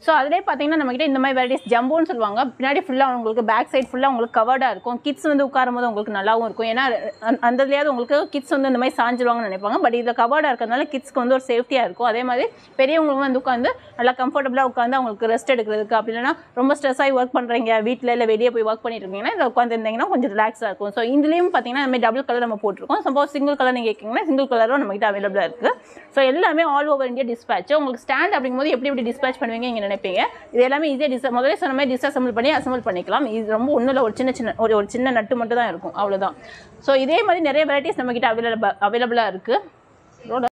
so அதிலே பார்த்தீங்கன்னா நம்மகிட்ட இந்த மாதிரி வெரைட்டிஸ் ஜம்போன்னு சொல்லுவாங்க பின்னாடி ஃபுல்லாக உங்களுக்கு பேக் சைடு ஃபுல்லாக உங்களுக்கு கவர்டாக இருக்கும் கிட்ஸ் வந்து உட்காரும் போது உங்களுக்கு நல்லாவும் இருக்கும் ஏன்னா அந்த- அந்த இதுலயாவது உங்களுக்கு கிட்ஸ் வந்து இந்த மாதிரி சாஞ்சிருவாங்கன்னு நினைப்பாங்க பட் இதில் கவர்டாக இருக்கிறதுனால கிட்ஸ்க்கு வந்து ஒரு சேஃப்டியாக இருக்கும் அதே மாதிரி பெரியவங்களும் வந்து உட்காந்து நல்லா கம்ஃபர்டபுளாக உட்காந்து அவங்களுக்கு ரெஸ்ட் எடுக்கிறதுக்கு அப்படி இல்லைன்னா ரொம்ப ஸ்ட்ரெஸ் ஆகி ஒர்க் பண்ணுறீங்க வீட்டில் இல்லை வெளியே போய் ஒர்க் பண்ணிட்டு இருக்கீங்கன்னா இதில் உட்காந்துருந்தீங்கன்னா கொஞ்சம் ரிலாக்ஸாக இருக்கும் ஸோ இதுலேயும் பார்த்தீங்கன்னா இந்த மாதிரி டபுள் கலர் நம்ம போட்டிருக்கோம் சப்போஸ் சிங்கிள் கலர் நீங்கள் கேட்குங்கன்னா சிங்கிள் கலரும் நம்மகிட்ட அவைலபிளாக இருக்குது ஸோ எல்லாமே ஆல் ஓவர் இந்தியா டிஸ்பேச் உங்களுக்கு ஸ்டாண்ட் அப்படிங்கும்போது எப்படி எப்படி டிஸ்பேச் பண்ணுவீங்க நீங்கள் நினைப்பீங்க இது எல்லாமே ஈஸியாக டிஸ் முதல்ல சொன்ன மாதிரி டிஸ்அசம்பிள் பண்ணி அசம்பிள் பண்ணிக்கலாம் இது ரொம்ப ஒன்றும் இல்லை ஒரு சின்ன சின்ன ஒரு ஒரு சின்ன நட்டு மட்டும் தான் இருக்கும் அவ்வளோதான் ஸோ இதே மாதிரி நிறைய வெரைட்டிஸ் நம்மகிட்ட அவைலபிள் அவைலபிளாக இருக்குது